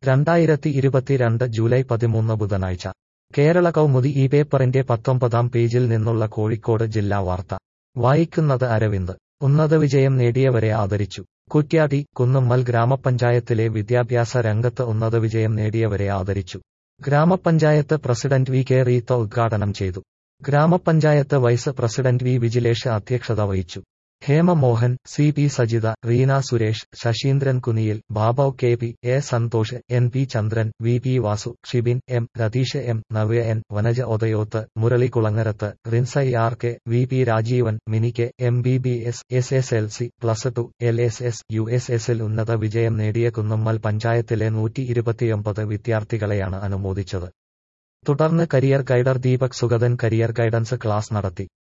രണ്ടായിരത്തി ഇരുപത്തിരണ്ട് ജൂലൈ പതിമൂന്ന് ബുധനാഴ്ച കേരള കൗമുദി ഈ പേപ്പറിന്റെ പത്തൊമ്പതാം പേജിൽ നിന്നുള്ള കോഴിക്കോട് ജില്ലാ വാർത്ത വായിക്കുന്നത് അരവിന്ദ് ഉന്നത വിജയം നേടിയവരെ ആദരിച്ചു കുറ്റ്യാടി കുന്നുമ്മൽ ഗ്രാമപഞ്ചായത്തിലെ വിദ്യാഭ്യാസ രംഗത്ത് ഉന്നത വിജയം നേടിയവരെ ആദരിച്ചു ഗ്രാമപഞ്ചായത്ത് പ്രസിഡന്റ് വി കെ റീത്ത ഉദ്ഘാടനം ചെയ്തു ഗ്രാമപഞ്ചായത്ത് വൈസ് പ്രസിഡന്റ് വി വിജിലേഷ് അധ്യക്ഷത വഹിച്ചു Hemamohan C P Sajitha Reena Suresh Sasheendran Kuniyil Babu K P A Santhosh N P Chandran V P Vasu Shibin M Ratheesh M Navya N Vanaja Othayoth Murali Kulangarath Rinsai R K V P Rajeevan Mini K M B B S S S L C plus two L S S U S എസിൽ ഉന്നത വിജയം നേടിയ കുന്നുമ്മൽ പഞ്ചായത്തിലെ നൂറ്റി ഇരുപത്തിയൊമ്പത് വിദ്യാർത്ഥികളെയാണ് അനുമോദിച്ചത് തുടർന്ന് career guider Deepak Sugathan career guidance class നടത്തി